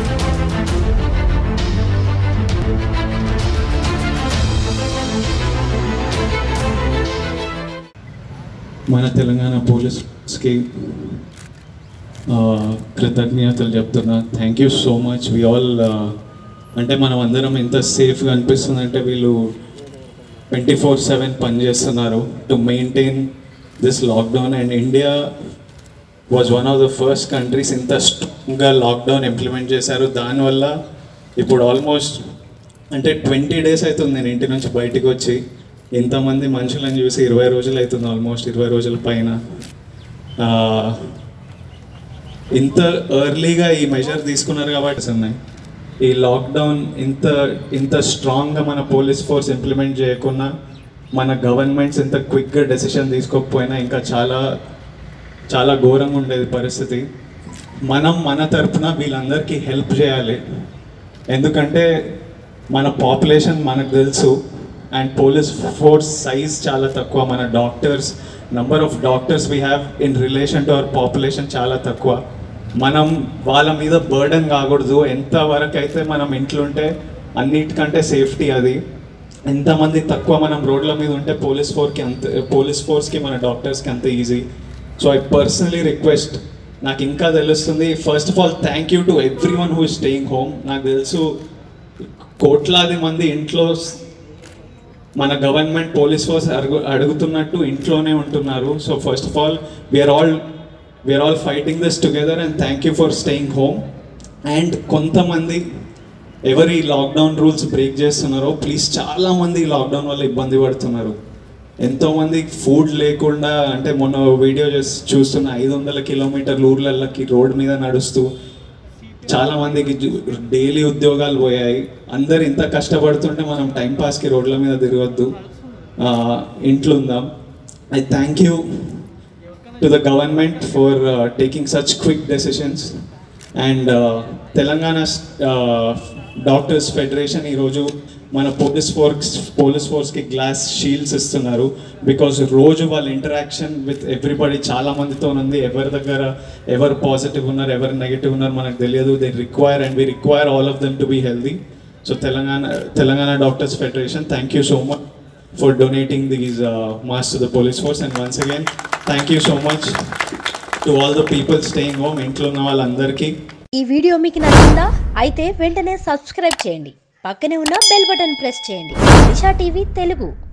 మన తెలంగాణ పోలీస్కి కృతజ్ఞతలు చెప్తున్నా thank you so much we all అంటే మనం అందరం ఎంత సేఫ్గా అనిపిస్తుంది అంటే వీళ్ళు ట్వంటీ ఫోర్ సెవెన్ పనిచేస్తున్నారు to maintain this lockdown and India was one of the first countries ఇంత స్ట్రాంగ్గా లాక్డౌన్ ఇంప్లిమెంట్ చేశారు దానివల్ల ఇప్పుడు ఆల్మోస్ట్ అంటే ట్వంటీ డేస్ అవుతుంది నేను ఇంటి నుంచి బయటికి వచ్చి ఇంతమంది మనుషులను చూసి ఇరవై రోజులు అవుతుంది ఆల్మోస్ట్ ఇరవై రోజుల పైన ఆ, ఇంత ఎర్లీగా ఈ మెజర్ తీసుకున్నారు కాబట్టి ఉన్నాయి ఈ లాక్డౌన్ ఇంత ఇంత స్ట్రాంగ్గా మన పోలీస్ ఫోర్స్ ఇంప్లిమెంట్ చేయకుండా మన గవర్నమెంట్స్ ఇంత క్విక్గా డెసిషన్ తీసుకోకపోయినా ఇంకా చాలా చాలా ఘోరంగా ఉండేది పరిస్థితి మనం మన తరపున వీళ్ళందరికీ హెల్ప్ చేయాలి ఎందుకంటే మన పాపులేషన్ మనకు తెలుసు అండ్ పోలీస్ ఫోర్స్ సైజ్ చాలా తక్కువ మన doctors number of doctors we have in relation to our population చాలా తక్కువ మనం వాళ్ళ మీద బర్డన్ కాకూడదు ఎంతవరకు అయితే మనం ఇంట్లో ఉంటే అన్నిటికంటే సేఫ్టీ అది ఎంతమంది తక్కువ మనం రోడ్ల మీద ఉంటే పోలీస్ ఫోర్కి అంత పోలీస్ ఫోర్స్కి మన డాక్టర్స్కి అంత easy so I personally request నాకు ఇంకా తెలుస్తుంది first of all thank you to everyone who staying home నాకు తెలుసు కోట్లాది మంది ఇంట్లో స్- మన గవర్నమెంట్ పోలీస్ ఫోర్స్ అడుగు అడుగుతున్నట్టు ఇంట్లోనే ఉంటున్నారు so first of all we are all we are all fighting this together and thank you for staying home and కొంతమంది ఎవరి లాక్డౌన్ రూల్స్ బ్రేక్ చేస్తున్నారో ప్లీజ్ చాలామంది ఈ లాక్డౌన్ వల్ల ఇబ్బంది పడుతున్నారు ఎంతోమంది ఫుడ్ లేకుండా అంటే మొన్న వీడియో చేసి చూస్తున్న ఐదు వందల కిలోమీటర్ల ఊర్లకి రోడ్ మీద నడుస్తూ చాలా మందికి డైలీ ఉద్యోగాలు పోయాయి అందరు ఇంత కష్టపడుతుంటే మనం టైం పాస్కి రోడ్ల మీద తిరగొద్దు ఆ, ఇంట్లో ఉందాం I thank you to the government for taking such quick decisions and Telangana doctors federation ఈరోజు మన పోలీస్ ఫోర్స్ పోలీస్ ఫోర్స్కి గ్లాస్ షీల్డ్స్ ఇస్తున్నారు బికాజ్ రోజు వాళ్ళ ఇంటరాక్షన్ విత్ ఎవ్రీబడి చాలా మందితో ఉంది ఎవరి దగ్గర ఎవరు పాజిటివ్ ఉన్నారు ఎవరు నెగిటివ్ ఉన్నారు మనకు తెలియదు they require and we require all of them to be healthy so Telangana Telangana doctors federation thank you so much for donating these uh, masks to the police force. And once again, thank you so much to all the people staying home, ఇంట్లో ఉన్న వాళ్ళందరికీ ఈ video మీకు నచ్చిందా అయితే వెంటనే subscribe చేయండి పక్కనే ఉన్న బెల్ బటన్ ప్రెస్ చేయండి దిశా టీవీ తెలుగు